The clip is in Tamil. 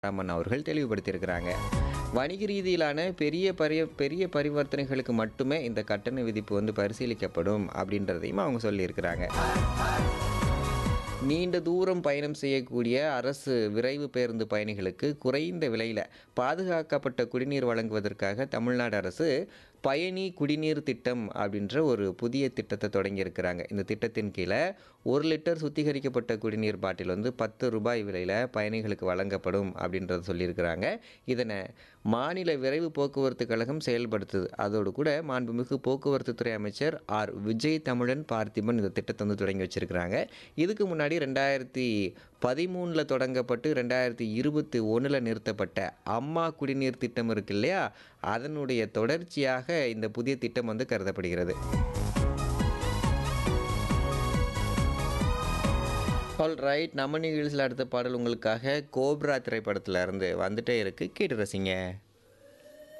ராமன் அவர்கள் தெளிவுபடுத்தியிருக்கிறாங்க வணிக ரீதியிலான பெரிய பரிய பெரிய பரிவர்த்தனைகளுக்கு மட்டுமே இந்த கட்டண விதிப்பு வந்து பரிசீலிக்கப்படும் அப்படின்றதையும் அவங்க சொல்லியிருக்கிறாங்க நீண்ட தூரம் பயணம் செய்யக்கூடிய அரசு விரைவு பேருந்து பயணிகளுக்கு குறைந்த விலையில் பாதுகாக்கப்பட்ட குடிநீர் வழங்குவதற்காக தமிழ்நாடு அரசு பயணி குடிநீர் திட்டம் அப்படின்ற ஒரு புதிய திட்டத்தை தொடங்கியிருக்கிறாங்க இந்த திட்டத்தின் கீழே ஒரு லிட்டர் சுத்திகரிக்கப்பட்ட குடிநீர் பாட்டில் வந்து பத்து ரூபாய் விலையில் பயணிகளுக்கு வழங்கப்படும் அப்படின்றத சொல்லியிருக்கிறாங்க இதனை மாநில விரைவு போக்குவரத்து கழகம் செயல்படுத்துது அதோடு கூட மாண்புமிகு போக்குவரத்து துறை அமைச்சர் ஆர் விஜய் தமிழன் பார்த்திபன் இந்த திட்டத்தை வந்து தொடங்கி வச்சிருக்கிறாங்க இதுக்கு முன்னாடி ரெண்டாயிரத்தி பதிமூணில் தொடங்கப்பட்டு ரெண்டாயிரத்தி இருபத்தி ஒன்றில் நிறுத்தப்பட்ட அம்மா குடிநீர் திட்டம் இருக்கு இல்லையா அதனுடைய தொடர்ச்சியாக இந்த புதிய திட்டம் வந்து கருதப்படுகிறது ஆல் ரைட் நம்ம நிகழ்ச்சியில் அடுத்த பாடல் உங்களுக்காக கோப்ரா திரைப்படத்துல இருந்து வந்துட்டே இருக்கு கேட்டு ரசிங்க